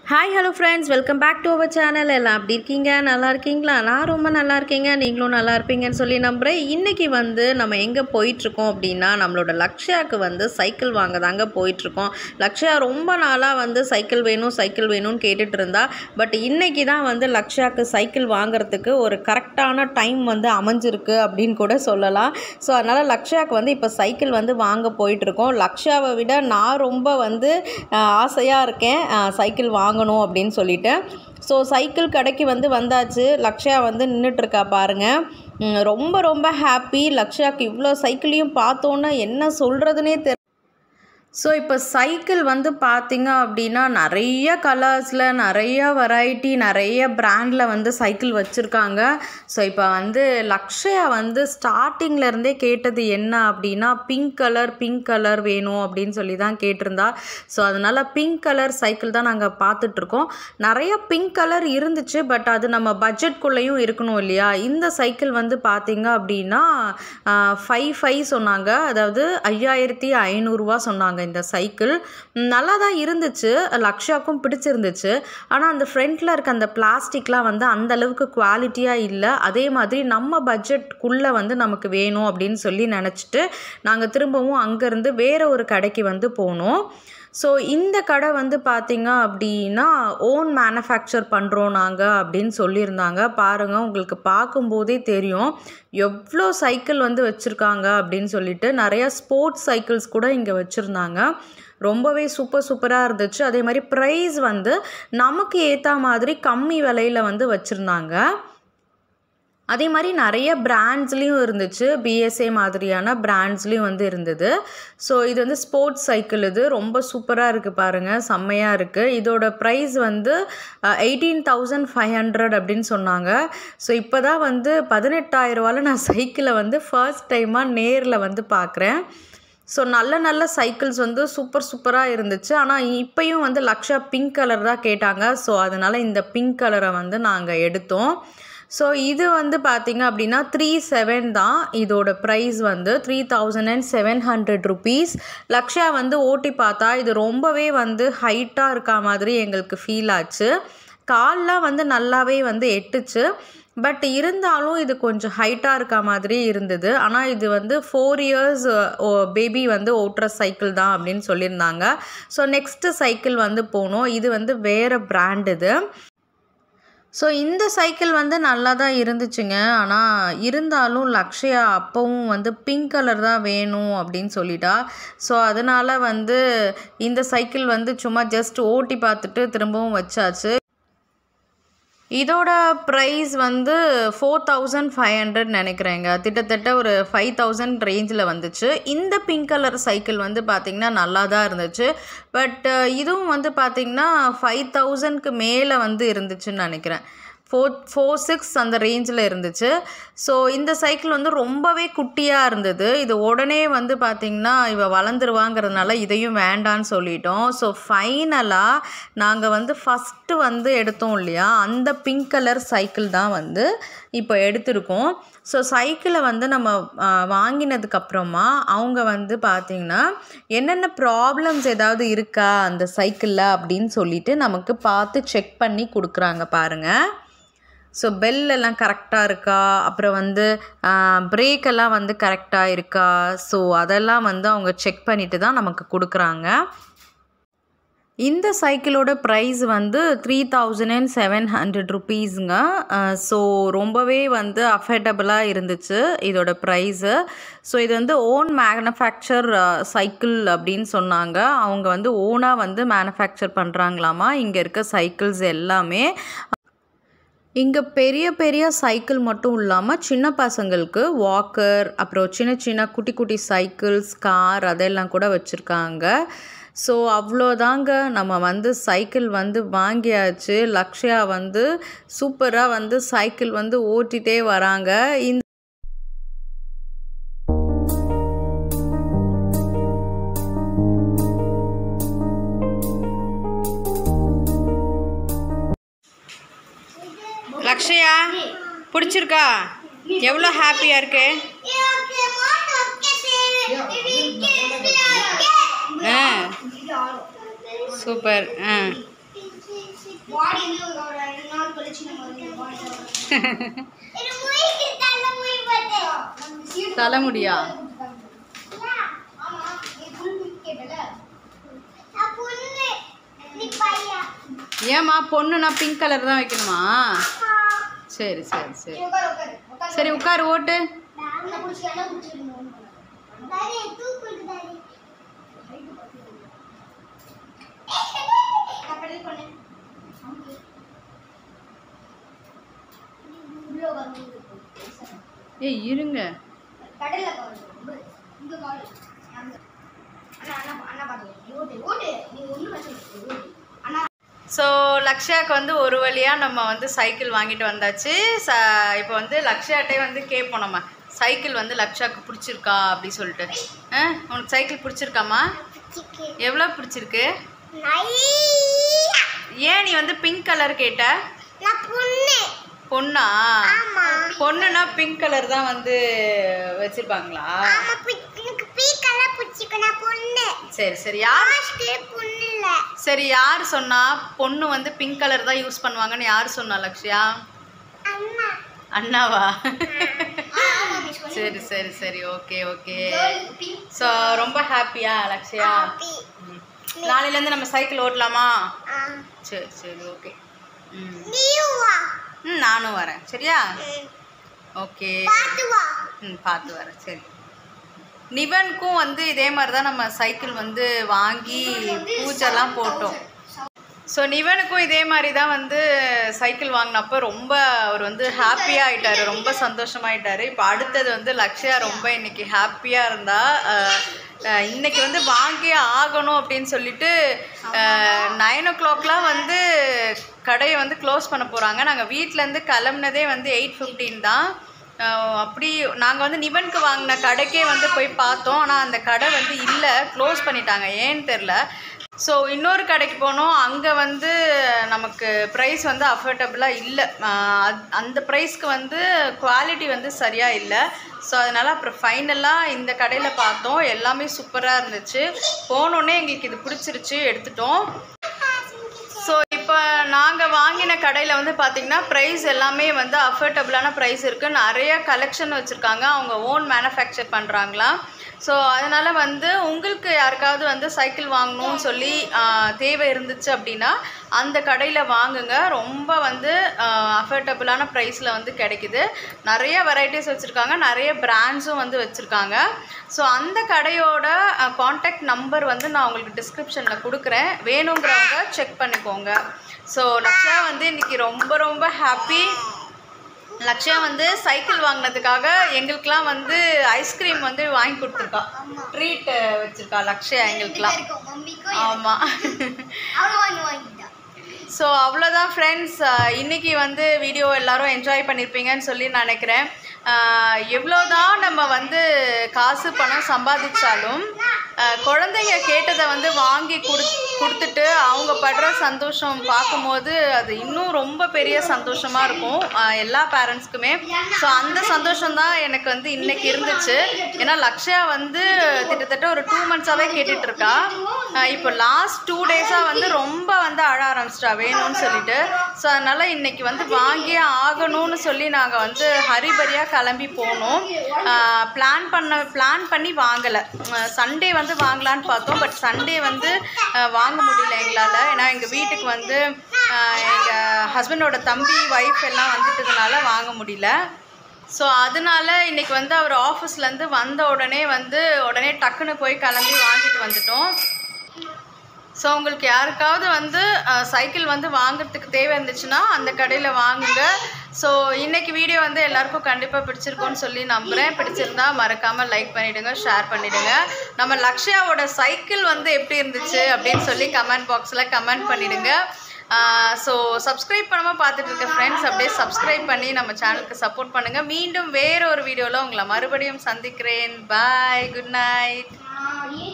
Hi hello friends welcome back to our channel எல்லாம் அப்படி இருக்கீங்க நல்லா இருக்கீங்களா நான் ரொம்ப நல்லா இருக்கீங்க நீங்களும் நல்லா இருப்பீங்கன்னு சொல்லி நம்புகிறேன் இன்றைக்கி வந்து நம்ம எங்கே போயிட்டுருக்கோம் அப்படின்னா நம்மளோட லக்ஷயாவுக்கு வந்து சைக்கிள் வாங்க தாங்க போயிட்டுருக்கோம் லக்ஷயா ரொம்ப நாளாக வந்து சைக்கிள் வேணும் சைக்கிள் வேணும்னு கேட்டுட்டு இருந்தா பட் இன்றைக்கி தான் வந்து லக்ஷயாவுக்கு சைக்கிள் வாங்குறதுக்கு ஒரு கரெக்டான டைம் வந்து அமைஞ்சிருக்கு அப்படின்னு கூட சொல்லலாம் ஸோ அதனால் லக்ஷயாவுக்கு வந்து இப்போ சைக்கிள் வந்து வாங்க போயிட்டுருக்கோம் லக்ஷயாவை விட நான் ரொம்ப வந்து ஆசையாக இருக்கேன் அஹ், சைக்கிள் வாங்கணும் அப்படின்னு சொல்லிட்டு ஸோ சைக்கிள் கடைக்கு வந்து வந்தாச்சு லக்ஷயா வந்து நின்றுட்டுருக்கா பாருங்கள் உம், ரொம்ப ரொம்ப ஹாப்பி லக்ஷயாக்கு இவ்வளோ சைக்கிளையும் பார்த்தோன்னா என்ன சொல்கிறதுனே தெரியல ஸோ இப்போ சைக்கிள் வந்து பார்த்தீங்க அப்படின்னா நிறைய கலர்ஸில் நிறைய வெரைட்டி நிறைய பிராண்டில் வந்து சைக்கிள் வச்சுருக்காங்க ஸோ இப்போ வந்து லக்ஷயா வந்து ஸ்டார்டிங்கில் இருந்தே கேட்டது என்ன அப்படின்னா பிங்க் கலர் பிங்க் கலர் வேணும் அப்படின்னு சொல்லி தான் கேட்டிருந்தா ஸோ அதனால் பிங்க் கலர் சைக்கிள் தான் நாங்கள் பார்த்துட்ருக்கோம் நிறைய பிங்க் கலர் இருந்துச்சு பட் அது நம்ம பட்ஜெட்குள்ளேயும் இருக்கணும் இல்லையா இந்த சைக்கிள் வந்து பார்த்தீங்க அப்படின்னா ஃபைவ் ஃபைவ் சொன்னாங்க அதாவது ஐயாயிரத்தி ஐநூறுரூவா சொன்னாங்க இந்த சைக்கிள் ம், நல்லா தான் இருந்துச்சு லக்ஷாக்கும் பிடிச்சிருந்துச்சு ஆனால் அந்த ஃப்ரண்ட்டில் இருக்க அந்த பிளாஸ்டிக்லாம் வந்து அந்த அளவுக்கு குவாலிட்டியாக இல்லை அதே மாதிரி நம்ம பட்ஜெட்குள்ளே வந்து நமக்கு வேணும் அப்படின்னு சொல்லி நினச்சிட்டு நாங்கள் திரும்பவும் அங்கேருந்து வேறு ஒரு கடைக்கு வந்து போனோம் ஸோ இந்த கடை வந்து பார்த்தீங்க அப்படின்னா ஓன் மேனுஃபேக்சர் பண்ணுறோம் நாங்கள் அப்படின்னு சொல்லியிருந்தாங்க பாருங்கள் உங்களுக்கு பார்க்கும்போதே தெரியும் எவ்வளோ சைக்கிள் வந்து வச்சுருக்காங்க அப்படின்னு சொல்லிட்டு நிறையா ஸ்போர்ட்ஸ் சைக்கிள்ஸ் கூட இங்கே வச்சுருந்தாங்க ரொம்பவே சூப்பர் சூப்பராக இருந்துச்சு அதே மாதிரி ப்ரைஸ் வந்து நமக்கு ஏற்ற மாதிரி கம்மி விலையில் வந்து வச்சுருந்தாங்க அதே மாதிரி நிறைய பிராண்ட்ஸ்லேயும் இருந்துச்சு பிஎஸ்ஏ மாதிரியான பிராண்ட்ஸ்லேயும் வந்து இருந்தது ஸோ இது வந்து ஸ்போர்ட்ஸ் சைக்கிள் இது ரொம்ப சூப்பராக இருக்குது பாருங்கள் செம்மையாக இருக்குது இதோட ப்ரைஸ் வந்து எயிட்டீன் தௌசண்ட் ஃபைவ் ஹண்ட்ரட் அப்படின்னு சொன்னாங்க ஸோ இப்போ தான் வந்து பதினெட்டாயிரரூவாவில் நான் சைக்கிளை வந்து ஃபர்ஸ்ட் டைமாக நேரில் வந்து பார்க்குறேன் ஸோ நல்ல நல்ல சைக்கிள்ஸ் வந்து சூப்பர் சூப்பராக இருந்துச்சு ஆனால் இப்பயும் வந்து லக்ஷா பிங்க் கலர் தான் கேட்டாங்க ஸோ அதனால் இந்த பிங்க் கலரை வந்து நாங்கள் எடுத்தோம் ஸோ இது வந்து பார்த்தீங்க அப்படின்னா த்ரீ செவன் தான் இதோட ப்ரைஸ் வந்து three thousand and seven hundred rupees லக்ஷா வந்து ஓட்டி பார்த்தா இது ரொம்பவே வந்து ஹைட்டாக இருக்கா மாதிரி எங்களுக்கு ஃபீல் ஆச்சு கால்லாம் வந்து நல்லாவே வந்து எட்டுச்சு பட் இருந்தாலும் இது கொஞ்சம் ஹைட்டாக இருக்க மாதிரி இருந்தது ஆனால் இது வந்து ஃபோர் இயர்ஸ் பேபி வந்து ஓட்டுற சைக்கிள் தான் அப்படின்னு சொல்லியிருந்தாங்க ஸோ நெக்ஸ்ட்டு சைக்கிள் வந்து போனோம் இது வந்து வேறு பிராண்ட் இது ஸோ இந்த சைக்கிள் வந்து நல்லா தான் இருந்துச்சுங்க ஆனால் இருந்தாலும் லக்ஷயா அப்பவும் வந்து பிங்க் கலர் தான் வேணும் அப்படின்னு சொல்லிட்டா ஸோ அதனால் வந்து இந்த சைக்கிள் வந்து சும்மா ஜஸ்ட் ஓட்டி பார்த்துட்டு திரும்பவும் வச்சாச்சு இதோட ப்ரைஸ் வந்து ஃபோர் தௌசண்ட் ஃபைவ் ஹண்ட்ரட் நினைக்கிறேங்க கிட்டத்தட்ட ஒரு ஃபைவ் தௌசண்ட் ரேஞ்சில் வந்துச்சு இந்த பிங்க் கலர் சைக்கிள் வந்து பார்த்திங்கன்னா நல்லா தான் இருந்துச்சு பட் இதுவும் வந்து பார்த்திங்கன்னா ஃபைவ் தௌசண்ட்க்கு மேலே வந்து இருந்துச்சுன்னு நினைக்கிறேன் ஃபோர் ஃபோர் சிக்ஸ் அந்த ரேஞ்சில் இருந்துச்சு ஸோ இந்த சைக்கிள் வந்து ரொம்பவே குட்டியாக இருந்தது இது உடனே வந்து பார்த்திங்கன்னா இவ வளர்ந்துருவாங்கிறதுனால இதையும் வேண்டான்னு சொல்லிட்டோம் ஸோ ஃபைனலாக நாங்கள் வந்து ஃபஸ்ட்டு வந்து எடுத்தோம் இல்லையா அந்த பிங்க் கலர் சைக்கிள் தான் வந்து இப்போ எடுத்திருக்கோம் ஸோ சைக்கிளை வந்து நம்ம ஆ, வாங்கினதுக்கப்புறமா அவங்க வந்து பார்த்திங்கன்னா என்னென்ன ப்ராப்ளம்ஸ் ஏதாவது இருக்கா அந்த சைக்கிளில் அப்படின்னு சொல்லிட்டு நமக்கு பார்த்து செக் பண்ணி கொடுக்குறாங்க பாருங்கள் ஸோ பெல் எல்லாம் கரெக்டாக இருக்கா அப்புறம் வந்து பிரேக் எல்லாம் வந்து கரெக்டாக இருக்கா ஸோ அதெல்லாம் வந்து அவங்க செக் பண்ணிட்டு தான் நமக்கு கொடுக்குறாங்க இந்த சைக்கிளோட ப்ரைஸ் வந்து three thousand and seven hundred ருபீஸுங்க ஸோ ரொம்பவே வந்து அஃபர்டபுளாக இருந்துச்சு இதோட ப்ரைஸு ஸோ இது வந்து ஓன் மேனுஃபேக்சர் சைக்கிள் அப்படின்னு சொன்னாங்க அவங்க வந்து ஓனாக வந்து மேனுஃபேக்சர் பண்ணுறாங்களாமா இங்கே இருக்க சைக்கிள்ஸ் எல்லாமே இங்கே பெரிய பெரிய சைக்கிள் மட்டும் இல்லாமல் சின்ன பசங்களுக்கு வாக்கர் அப்புறம் சின்ன சின்ன குட்டி குட்டி சைக்கிள்ஸ் கார் அதெல்லாம் கூட வச்சுருக்காங்க ஸோ அவ்வளோதாங்க நம்ம வந்து சைக்கிள் வந்து வாங்கியாச்சு லக்ஷயா வந்து சூப்பராக வந்து சைக்கிள் வந்து ஓட்டிகிட்டே வராங்க இந்த லக்ஷயா பிடிச்சிருக்கா எவ்வளோ ஹாப்பியாக இருக்கு ஆ சூப்பர் ஆ பாடி வந்து ஒரு ஒரு ரெண்டு நாள் கழிச்சு நம்ம வந்து பாடி இது மூய்க்கு தள்ள மூய் பட்டு தலைமுடியா ஆமா நீ புல் கேட்டல நான் புல்லு நீ பையா ஏம்மா பொண்ணுனா பிங்க் கலர் தான் வைக்கணுமா சரி சரி சரி உட்கார் உட்கார் உட்கார் சரி உட்காரு ஓட்டு என்ன புடிச்சு என்ன புடிச்சிருந்தோம் தாரி தூக்குது தாரி கப்பல் பண்ணு உள்ள வந்து ஏய் இருங்க கடல்ல பாரு இங்க பாரு அங்க. அண்ணா அண்ணா அண்ணா பாரு நீ ஓட்டு ஓட்டு நீ ஒண்ணு பிரச்சனை இல்லை, ஓட்டு அண்ணா ஸோ லக்ஷயாக்கு வந்து ஒரு வழியாக நம்ம வந்து சைக்கிள் வாங்கிட்டு வந்தாச்சு ச இப்போ வந்து லக்ஷயாட்டே வந்து கேட்போம் நம்ம சைக்கிள் வந்து லக்ஷாக்கு பிடிச்சிருக்கா அப்படி சொல்லிட்டு ஆ உனக்கு சைக்கிள் பிடிச்சிருக்காம்மா எவ்வளோ பிடிச்சிருக்கு ஏன் நீ வந்து பிங்க் கலர் கேட்ட நான் பொண்ணு பொண்ணா ஆமா பொண்ணுனா பிங்க் கலர் தான் வந்து வச்சிருப்பாங்களா ஆமா எனக்கு பீ கலர் பிடிச்சிருக்கு நான் பொண்ணு சரி சரி யார் ஆஷ்க்கு பொண்ணு இல்ல சரி யார் சொன்னா பொண்ணு வந்து பிங்க் கலர் தான் யூஸ் பண்ணுவாங்கன்னு யார் சொன்னா லக்ஷ்யா அண்ணா அண்ணாவா ஆமா மிஸ் சரி சரி சரி ஓகே ஓகே பிங்க் ஸோ ரொம்ப ஹாப்பியா லக்ஷ்யா ம். நாளையிலேருந்து நம்ம சைக்கிள் ஓட்டலாமா சரி சரி ஓகே ம் நீயும் வா ம் நானும் வரேன் சரியா ஓகே பாத்து வா ம் பார்த்து வரேன் சரி நிவனுக்கும் வந்து இதே மாதிரி தான் நம்ம சைக்கிள் வந்து வாங்கி பூஜைலாம் போட்டோம் ஸோ நிவனுக்கும் இதே மாதிரி தான் வந்து சைக்கிள் வாங்கினப்போ ரொம்ப அவர் வந்து ஹாப்பியாக ஆயிட்டாரு ரொம்ப சந்தோஷமாயிட்டாரு இப்போ அடுத்தது வந்து லக்ஷ்யா ரொம்ப இன்னைக்கு ஹாப்பியாக இருந்தா அஹ், அஹ், இன்னைக்கு வந்து வாங்கியே ஆகணும் அப்படின்னு சொல்லிட்டு நைன் ஓ கிளாக்லாம் வந்து கடையை வந்து க்ளோஸ் பண்ண போகிறாங்க நாங்கள் வீட்டிலேருந்து கிளம்புனதே வந்து எயிட் ஃபிஃப்டீன் தான் அஹ் அப்படி நாங்கள் வந்து நிவனுக்கு வாங்கின கடைக்கே வந்து போய் பார்த்தோம் ஆனால் அந்த கடை வந்து இல்லை க்ளோஸ் பண்ணிட்டாங்க ஏன்னு தெரில ஸோ இன்னொரு கடைக்கு போனோம் அங்கே வந்து நமக்கு ப்ரைஸ் வந்து அஃபோர்டபுளாக இல்லை அந்த ப்ரைஸ்க்கு வந்து குவாலிட்டி வந்து சரியாக இல்லை ஸோ அதனால் அப்புறம் ஃபைனலாக இந்த கடையில் பார்த்தோம் எல்லாமே சூப்பராக இருந்துச்சு போனோடனே எங்களுக்கு இது பிடிச்சிருச்சு எடுத்துட்டோம் ஸோ இப்போ நாங்கள் வாங்கின கடையில் வந்து பார்த்திங்கன்னா ப்ரைஸ் எல்லாமே வந்து அஃபோர்டபுளான ப்ரைஸ் இருக்குது நிறைய கலெக்ஷன் வச்சுருக்காங்க அவங்க ஓன் மேனுஃபேக்சர் பண்ணுறாங்களாம் ஸோ அதனால் வந்து உங்களுக்கு யாருக்காவது வந்து சைக்கிள் வாங்கணும்னு சொல்லி ஆஹ், தேவை இருந்துச்சு அப்படின்னா அந்த கடையில் வாங்குங்க ரொம்ப வந்து அஃபோர்டபுளான ப்ரைஸில் வந்து கிடைக்குது நிறைய வெரைட்டிஸ் வச்சுருக்காங்க நிறைய பிராண்ட்ஸும் வந்து வச்சுருக்காங்க ஸோ அந்த கடையோட காண்டாக்ட் நம்பர் வந்து நான் உங்களுக்கு டிஸ்கிரிப்ஷனில் கொடுக்குறேன் வேணுங்கிறவங்க செக் பண்ணிக்கோங்க ஸோ லக்ஷா வந்து இன்னைக்கு ரொம்ப ரொம்ப ஹாப்பி லக்ஷயா வந்து சைக்கிள் வாங்கினதுக்காக எங்களுக்கெல்லாம் வந்து ஐஸ்கிரீம் வந்து வாங்கி கொடுத்துருக்கா ட்ரீட் வச்சுருக்கா லக்ஷயா எங்களுக்கெல்லாம் இருக்கும் மம்மிக்கும் ஆமாம் அவளும் வாங்கி வாங்கிட்டா ஸோ அவ்வளோதான் ஃப்ரெண்ட்ஸ் இன்னைக்கு வந்து வீடியோ எல்லாரும் என்ஜாய் பண்ணியிருப்பீங்கன்னு சொல்லி நினைக்கிறேன் எவ்வளோதான் நம்ம வந்து காசு பணம் சம்பாதிச்சாலும் ஆஹ் குழந்தைங்க கேட்டதை வந்து வாங்கி கொடு கொடுத்துட்டு அவங்க படுற சந்தோஷம் பார்க்கும்போது அது இன்னும் ரொம்ப பெரிய சந்தோஷமாக இருக்கும் ஆஹ் எல்லா பேரண்ட்ஸ்க்குமே ஸோ அந்த சந்தோஷம் தான் எனக்கு வந்து இன்னைக்கு இருந்துச்சு ஏன்னா லக்ஷயா வந்து கிட்டத்தட்ட ஒரு டூ மந்த்ஸாகவே கேட்டுட்டு இருக்கா ஆஹ் இப்போ லாஸ்ட் டூ டேஸாக வந்து ரொம்ப வந்து அழ ஆரம்பிச்சிட்டா வேணும்னு சொல்லிட்டு ஸோ அதனால் இன்னைக்கு வந்து வாங்கியே ஆகணும்னு சொல்லி நாங்கள் வந்து ஹரிபரியாக கிளம்பி போனோம் பிளான் பண்ண பிளான் பண்ணி வாங்கலை சண்டே வந்து வாங்கலான்னு பார்த்தோம் பட் சண்டே வந்து ஆஹ் வாங்க முடியல எங்களால் ஏன்னா எங்கள் வீட்டுக்கு வந்து எங்கள் ஹஸ்பண்டோட தம்பி ஒய்ஃப் எல்லாம் வந்துட்டதுனால வாங்க முடியல ஸோ அதனால இன்னைக்கு வந்து அவர் ஆஃபீஸ்லேருந்து வந்த உடனே வந்து உடனே டக்குன்னு போய் கிளம்பி வாங்கிட்டு வந்துட்டோம் ஸோ உங்களுக்கு யாருக்காவது வந்து அஹ், சைக்கிள் வந்து வாங்குறதுக்கு தேவை இருந்துச்சுன்னா அந்த கடையில் வாங்குங்க ஸோ இன்னைக்கு வீடியோ வந்து எல்லாருக்கும் கண்டிப்பாக பிடிச்சிருக்கும்னு சொல்லி நம்புகிறேன் பிடிச்சிருந்தா மறக்காமல் லைக் பண்ணிவிடுங்க ஷேர் பண்ணிவிடுங்க நம்ம லக்ஷ்யாவோட சைக்கிள் வந்து எப்படி இருந்துச்சு அப்படின்னு சொல்லி கமெண்ட் பாக்ஸில் கமெண்ட் பண்ணிவிடுங்க ஸோ சப்ஸ்கிரைப் பண்ணாமல் பார்த்துட்டு இருக்க ஃப்ரெண்ட்ஸ் அப்படியே சப்ஸ்கிரைப் பண்ணி நம்ம சேனலுக்கு சப்போர்ட் பண்ணுங்கள் மீண்டும் வேற ஒரு வீடியோவில் உங்களை மறுபடியும் சந்திக்கிறேன் பாய் குட் நைட் நான் ஏன்